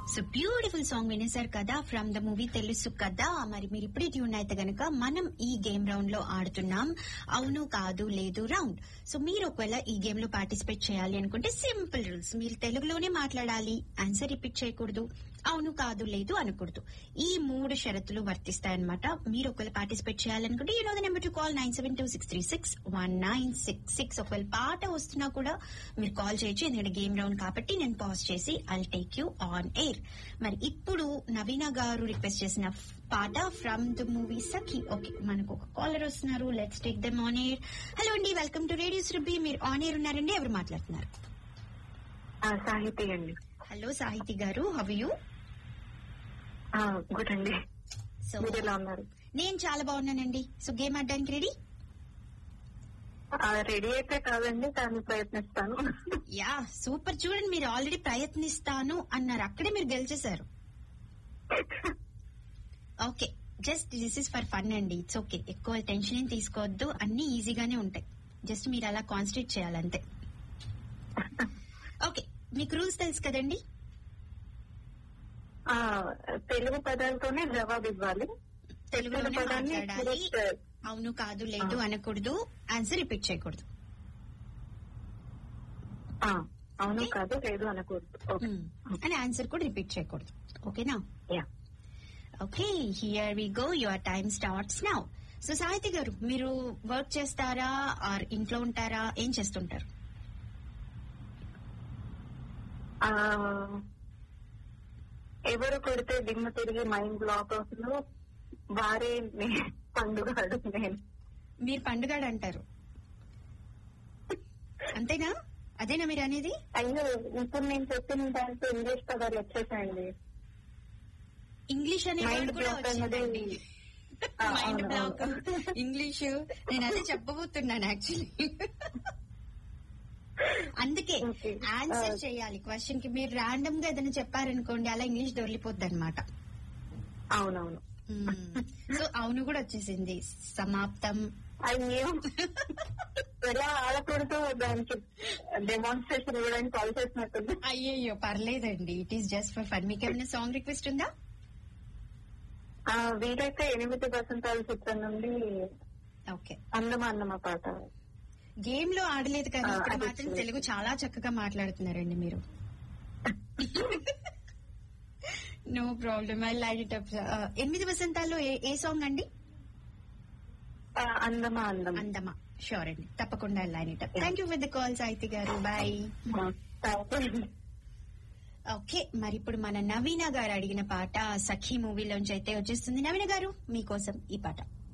So beautiful song వినేశారు కదా from the movie తెలుసు కదా మరి మీరు ఇప్పుడే ట్యూన్ అయితే గనక మనం ఈ గేమ్ రౌండ్ లో ఆడుతున్నాం అవును కాదు లేదు రౌండ్ సో మీరు ఒకవేళ ఈ గేమ్ లో పార్టిసిపేట్ చేయాలి అనుకుంటే సింపుల్ రూల్స్ మీరు తెలుగులోనే మాట్లాడాలి ఆన్సర్ రిపీట్ చేయకూడదు అవును కాదు లేదు అనకూడదు ఈ మూడు షరతులు వర్తిస్తాయన్నమాట మీరు ఒకవేళ పార్టిసిపేట్ చేయాలనుకుంటే ఈ రోజు number to call nine seven two six three six one nine six six ఒకవేళ పాట వస్తున్నా కూడా మీరు కాల్ చేయొచ్చు ఎందుకంటే గేమ్ రౌండ్ కాబట్టి నేను పాజ్ చేసి I take you on air మరి ఇప్పుడు నవీన గారు రిక్వెస్ట్ చేసిన పాట from the movie Sakhi okay మనకు ఒక కాలర్ వస్తున్నారు let's take them on air hello అండి వెల్కమ్ టు రేడియో సురభి మీరు ఆన్ ఎయిర్ ఉన్నారండి ఎవరు మాట్లాడుతున్నారు ఆ, సాహితీ అండి hello Sahithi garu how you ఆ, గుడ్ అండి సో మీరు ఎలా ఉన్నారు నేను చాలా బాగున్నానండి సో గేమ్ ఆడడానికి రెడీ ఆ, రెడీ అయితే కాదండి కానీ ప్రయత్నిస్తాను యా సూపర్ చూడండి మీరు ఆల్రెడీ ప్రయత్నిస్తాను అన్నారు అక్కడే మీరు గెలిచేశారు okay just this is for fun అండి ఇట్స్ ఓకే ఎక్కువ టెన్షన్ ఏం తీసుకోవద్దు అన్ని ఈజీగానే ఉంటాయి జస్ట్ మీరు అలా కాన్సన్ట్రేట్ చేయాలంతే ఓకే మీకు రూల్స్ తెలుసు కదండి ఆ, తెలుగు పదాలతోనే జవాబు ఇవ్వాలి తెలుగులోనే పదాన్ని మాట్లాడాలి correct. అవును కాదు లేదు అనకూడదు ఆన్సర్ రిపీట్ చేయకూడదు ఆ, అవును కాదు లేదు అనకూడదు ఓకే. Hmm. అని ఆన్సర్ కూడా రిపీట్ చేయకూడదు ఓకేనా yeah okay here we go your time starts now so Sahithi garu మీరు వర్క్ చేస్తారా ఆర్ ఇంట్లో ఉంటారా ఏం చేస్తుంటారు ఆ, ఎవరు కొడితే దిమ్మ తిరిగి మైండ్ బ్లాక్ అవుతుందో వారే నే- పండుగాడు నేను మీరు పండుగ అంటారు అంతేనా అదేనా మీరు అనేది అయ్యో ఇప్పుడు నేను చెప్పిన దాంట్లో ఇంగ్లీష్ పదాలు వచ్చేసాయండి ఇంగ్లీష్ అనే Mind word కూడా block అన్నది వచ్చిందండి ఆ, మైండ్ అవును, బ్లాక్ అవును. ఇంగ్లీష్ నేను అదే చెప్పబోతున్నాను యాక్చువల్లీ అందుకే Okay. ఆన్సర్ Uh, చేయాలి క్వశ్చన్ కి మీరు ర్యాండమ్ గా ఏదైనా చెప్పారనుకోండి అలా ఇంగ్లీష్ దొరికిపోద్ది అనమాట అవునవును సో అవును కూడా వచ్చేసింది సమాప్తం అయ్యో ఎలా ఆడకూడదు దానికి డెమాన్స్ట్రేషన్ ఇవ్వడానికి కాల్ చేసినట్టుంది అయ్యయ్యో పర్లేదండి it is just for fun మీకు ఏమైనా సాంగ్ రిక్వెస్ట్ ఉందా ఆ, వీలైతే ఎనిమిది వసంతాల చిత్రం నుండి ఓకే అందమా అన్నమా పాట గేమ్ లో ఆడలేదు కానీ ఆ, ఇక్కడ అది మాత్రం చూడండి. తెలుగు చాలా చక్కగా మాట్లాడుతున్నారండి మీరు no problem I light it up ఎనిమిది వసంతాల్లో ఏ- ఏ సాంగ్ అండి ఆ, అందమా అందం అందమా షూర్ అండి తప్పకుండా line it up thank you for the call Sahithi గారు బాయ్ ఓకే మరి ఇప్పుడు మన నవీన గారు అడిగిన పాట సఖీ మూవీలోంచి అయితే వచ్చేస్తుంది నవీన గారు మీకోసం ఈ పాట